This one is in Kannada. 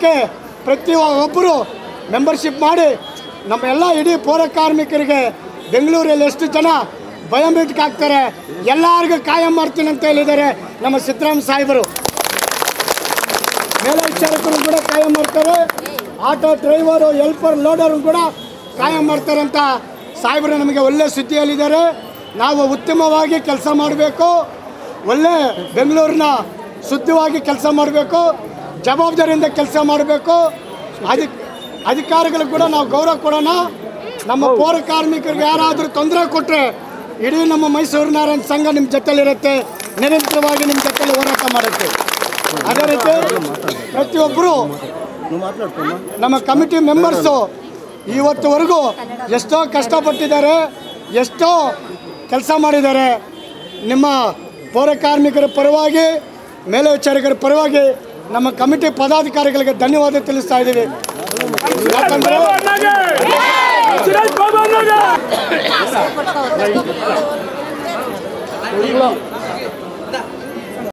ಇದಕ್ಕೆ ಪ್ರತಿಯೊಬ್ಬರು ಮೆಂಬರ್ಶಿಪ್ ಮಾಡಿ ನಮ್ಮ ಎಲ್ಲ ಇಡೀ ಪೌರ ಕಾರ್ಮಿಕರಿಗೆ ಬೆಂಗಳೂರಲ್ಲಿ ಎಷ್ಟು ಜನ ಬಯೋಮೆಟ್ರಿಕ್ ಹಾಕ್ತಾರೆ ಎಲ್ಲರಿಗೂ ಕಾಯಂ ಮಾಡ್ತೀನಿ ಅಂತ ಹೇಳಿದ್ದಾರೆ ನಮ್ಮ ಸಿದ್ದರಾಮ ಸಾಹೇಬರು ಮೇಲ್ವಿಚಾರಕರು ಕೂಡ ಕಾಯಂ ಮಾಡ್ತಾರೆ ಆಟೋ ಡ್ರೈವರು ಹೆಲ್ಪರ್ ಲೋಡರು ಕೂಡ ಕಾಯಂ ಮಾಡ್ತಾರೆ ಅಂತ ಸಾಹೇಬರು ನಮಗೆ ಒಳ್ಳೆ ಸುದ್ದಿಯಲ್ಲಿದ್ದಾರೆ ನಾವು ಉತ್ತಮವಾಗಿ ಕೆಲಸ ಮಾಡಬೇಕು ಒಳ್ಳೆ ಬೆಂಗಳೂರಿನ ಶುದ್ಧವಾಗಿ ಕೆಲಸ ಮಾಡಬೇಕು ಜವಾಬ್ದಾರಿಯಿಂದ ಕೆಲಸ ಮಾಡಬೇಕು ಅಧಿ ಅಧಿಕಾರಿಗಳು ಕೂಡ ನಾವು ಗೌರವ ಕೊಡೋಣ ನಮ್ಮ ಪೌರ ಕಾರ್ಮಿಕರಿಗೆ ಯಾರಾದರೂ ತೊಂದರೆ ಕೊಟ್ಟರೆ ಇಡೀ ನಮ್ಮ ಮೈಸೂರು ನಾರಾಯಣ ಸಂಘ ನಿಮ್ಮ ಜೊತೆಲಿರುತ್ತೆ ನಿರಂತರವಾಗಿ ನಿಮ್ಮ ಜೊತೆಲಿ ಹೋರಾಟ ಮಾಡುತ್ತೆ ಅದೇ ರೀತಿ ಪ್ರತಿಯೊಬ್ಬರು ನಮ್ಮ ಕಮಿಟಿ ಮೆಂಬರ್ಸು ಇವತ್ತುವರೆಗೂ ಎಷ್ಟೋ ಕಷ್ಟಪಟ್ಟಿದ್ದಾರೆ ಎಷ್ಟೋ ಕೆಲಸ ಮಾಡಿದ್ದಾರೆ ನಿಮ್ಮ ಪೌರ ಕಾರ್ಮಿಕರ ಪರವಾಗಿ ಮೇಲ್ವಿಚಾರಕರ ಪರವಾಗಿ ನಮ್ಮ ಕಮಿಟಿ ಪದಾಧಿಕಾರಿಗಳಿಗೆ ಧನ್ಯವಾದ ತಿಳಿಸ್ತಾ ಇದ್ದೀವಿ ಯಾಕಂದ್ರೆ ಸುರೇಶ್ ಬಾಬು ಅಣ್ಣಗೆ